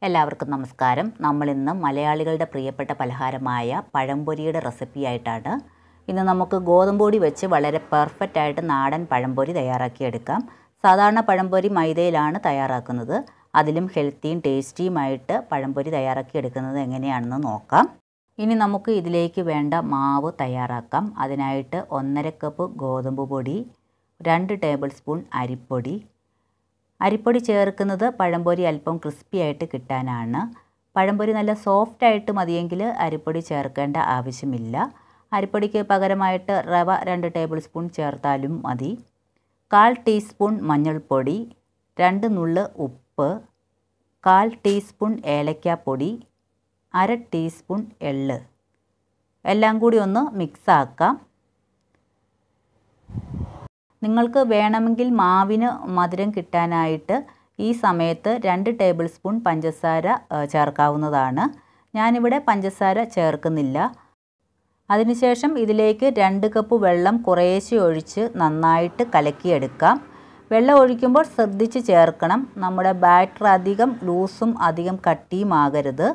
എല്ലാവർക്കും നമസ്കാരം നമ്മൾ ഇന്ന് മലയാളികളുടെ പ്രിയപ്പെട്ട പലഹാരമായ പഴംപൊരിയുടെ റെസിപ്പിയായിട്ടാണ് ഇന്ന് നമുക്ക് ഗോതമ്പൊടി വെച്ച് വളരെ പെർഫെക്റ്റ് ആയിട്ട് നാടൻ പഴംപൊരി തയ്യാറാക്കിയെടുക്കാം സാധാരണ പഴംപൊരി മൈദയിലാണ് തയ്യാറാക്കുന്നത് അതിലും ഹെൽത്തിയും ടേസ്റ്റിയുമായിട്ട് പഴംപൊരി തയ്യാറാക്കിയെടുക്കുന്നത് എങ്ങനെയാണെന്ന് നോക്കാം ഇനി നമുക്ക് ഇതിലേക്ക് വേണ്ട മാവ് തയ്യാറാക്കാം അതിനായിട്ട് ഒന്നര കപ്പ് ഗോതമ്പ് പൊടി രണ്ട് ടേബിൾ സ്പൂൺ അരിപ്പൊടി അരിപ്പൊടി ചേർക്കുന്നത് പഴംപൊരി അല്പം ക്രിസ്പി ആയിട്ട് കിട്ടാനാണ് പഴംപൊരി നല്ല സോഫ്റ്റ് ആയിട്ട് മതിയെങ്കിൽ അരിപ്പൊടി ചേർക്കേണ്ട ആവശ്യമില്ല അരിപ്പൊടിക്ക് പകരമായിട്ട് റവ രണ്ട് ടേബിൾ സ്പൂൺ ചേർത്താലും മതി കാൽ ടീസ്പൂൺ മഞ്ഞൾപ്പൊടി രണ്ട് നുള്ള് ഉപ്പ് കാൽ ടീസ്പൂൺ ഏലക്കാപ്പൊടി അര ടീസ്പൂൺ എള്ള് എല്ലാം കൂടി ഒന്ന് മിക്സ് ആക്കാം നിങ്ങൾക്ക് വേണമെങ്കിൽ മാവിന് മധുരം കിട്ടാനായിട്ട് ഈ സമയത്ത് രണ്ട് ടേബിൾ സ്പൂൺ പഞ്ചസാര ചേർക്കാവുന്നതാണ് ഞാനിവിടെ പഞ്ചസാര ചേർക്കുന്നില്ല അതിനുശേഷം ഇതിലേക്ക് രണ്ട് കപ്പ് വെള്ളം കുറേശ്ശെ ഒഴിച്ച് നന്നായിട്ട് കലക്കിയെടുക്കാം വെള്ളം ഒഴിക്കുമ്പോൾ ശ്രദ്ധിച്ച് ചേർക്കണം നമ്മുടെ ബാറ്റർ അധികം ലൂസും അധികം കട്ടിയും ആകരുത്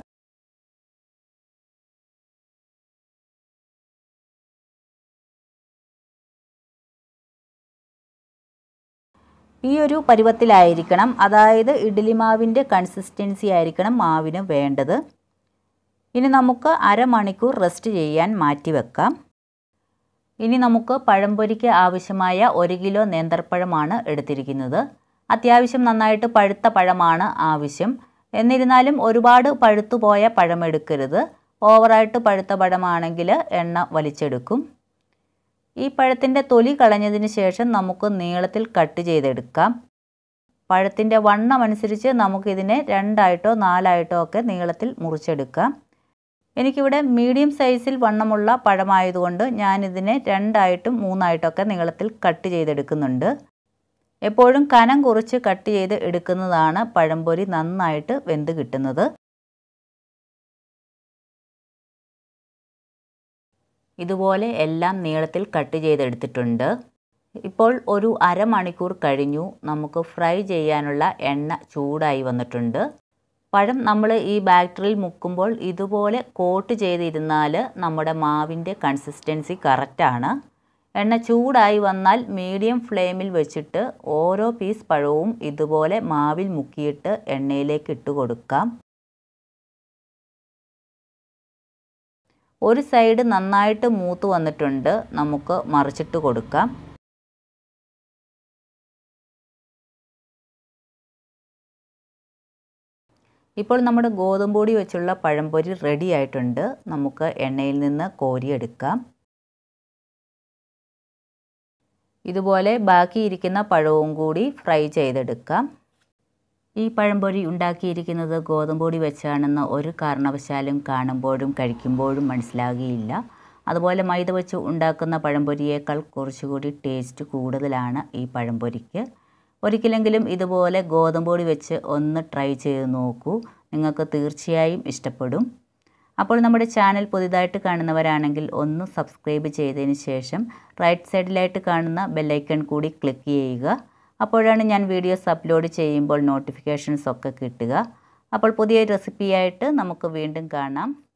ഈ ഒരു പരുവത്തിലായിരിക്കണം അതായത് ഇഡ്ഡലി മാവിൻ്റെ കൺസിസ്റ്റൻസി ആയിരിക്കണം മാവിന് വേണ്ടത് ഇനി നമുക്ക് അരമണിക്കൂർ റെസ്റ്റ് ചെയ്യാൻ മാറ്റി വെക്കാം ഇനി നമുക്ക് പഴംപൊരിക്ക് ആവശ്യമായ ഒരു കിലോ നേന്ത്രപ്പഴമാണ് എടുത്തിരിക്കുന്നത് അത്യാവശ്യം നന്നായിട്ട് പഴുത്ത പഴമാണ് ആവശ്യം എന്നിരുന്നാലും ഒരുപാട് പഴുത്തു പോയ പഴം എടുക്കരുത് ഓവറായിട്ട് പഴുത്ത പഴമാണെങ്കിൽ എണ്ണ വലിച്ചെടുക്കും ഈ പഴത്തിൻ്റെ തൊലി കളഞ്ഞതിന് ശേഷം നമുക്ക് നീളത്തിൽ കട്ട് ചെയ്തെടുക്കാം പഴത്തിൻ്റെ വണ്ണം അനുസരിച്ച് നമുക്കിതിനെ രണ്ടായിട്ടോ നാലായിട്ടോ ഒക്കെ നീളത്തിൽ മുറിച്ചെടുക്കാം എനിക്കിവിടെ മീഡിയം സൈസിൽ വണ്ണമുള്ള പഴമായതുകൊണ്ട് ഞാനിതിനെ രണ്ടായിട്ടും മൂന്നായിട്ടൊക്കെ നീളത്തിൽ കട്ട് ചെയ്തെടുക്കുന്നുണ്ട് എപ്പോഴും കനം കുറിച്ച് കട്ട് ചെയ്ത് എടുക്കുന്നതാണ് പഴംപൊരി നന്നായിട്ട് വെന്ത് കിട്ടുന്നത് ഇതുപോലെ എല്ലാം നീളത്തിൽ കട്ട് ചെയ്തെടുത്തിട്ടുണ്ട് ഇപ്പോൾ ഒരു അരമണിക്കൂർ കഴിഞ്ഞു നമുക്ക് ഫ്രൈ ചെയ്യാനുള്ള എണ്ണ ചൂടായി വന്നിട്ടുണ്ട് പഴം നമ്മൾ ഈ ബാറ്ററിൽ മുക്കുമ്പോൾ ഇതുപോലെ കോട്ട് ചെയ്തിരുന്നാൽ നമ്മുടെ മാവിൻ്റെ കൺസിസ്റ്റൻസി കറക്റ്റാണ് എണ്ണ ചൂടായി വന്നാൽ മീഡിയം ഫ്ലെയിമിൽ വെച്ചിട്ട് ഓരോ പീസ് പഴവും ഇതുപോലെ മാവിൽ മുക്കിയിട്ട് എണ്ണയിലേക്ക് ഇട്ട് കൊടുക്കാം ഒരു സൈഡ് നന്നായിട്ട് മൂത്ത് വന്നിട്ടുണ്ട് നമുക്ക് മറിച്ചിട്ട് കൊടുക്കാം ഇപ്പോൾ നമ്മുടെ ഗോതമ്പൊടി വെച്ചുള്ള പഴംപൊരി റെഡി ആയിട്ടുണ്ട് നമുക്ക് എണ്ണയിൽ നിന്ന് കോരിയെടുക്കാം ഇതുപോലെ ബാക്കിയിരിക്കുന്ന പഴവും കൂടി ഫ്രൈ ചെയ്തെടുക്കാം ഈ പഴംപൊരി ഉണ്ടാക്കിയിരിക്കുന്നത് ഗോതമ്പൊടി വെച്ചാണെന്ന് ഒരു കാരണവശാലും കാണുമ്പോഴും കഴിക്കുമ്പോഴും മനസ്സിലാകുകയില്ല അതുപോലെ മൈദ വെച്ച് ഉണ്ടാക്കുന്ന പഴംപൊരിയേക്കാൾ കുറച്ചുകൂടി ടേസ്റ്റ് കൂടുതലാണ് ഈ പഴംപൊരിക്ക് ഒരിക്കലെങ്കിലും ഇതുപോലെ ഗോതമ്പൊടി വെച്ച് ഒന്ന് ട്രൈ ചെയ്ത് നോക്കൂ നിങ്ങൾക്ക് തീർച്ചയായും ഇഷ്ടപ്പെടും അപ്പോൾ നമ്മുടെ ചാനൽ പുതിയതായിട്ട് കാണുന്നവരാണെങ്കിൽ ഒന്ന് സബ്സ്ക്രൈബ് ചെയ്തതിന് ശേഷം റൈറ്റ് സൈഡിലായിട്ട് കാണുന്ന ബെല്ലൈക്കൺ കൂടി ക്ലിക്ക് ചെയ്യുക അപ്പോഴാണ് ഞാൻ വീഡിയോസ് അപ്ലോഡ് ചെയ്യുമ്പോൾ നോട്ടിഫിക്കേഷൻസ് ഒക്കെ കിട്ടുക അപ്പോൾ പുതിയ റെസിപ്പിയായിട്ട് നമുക്ക് വീണ്ടും കാണാം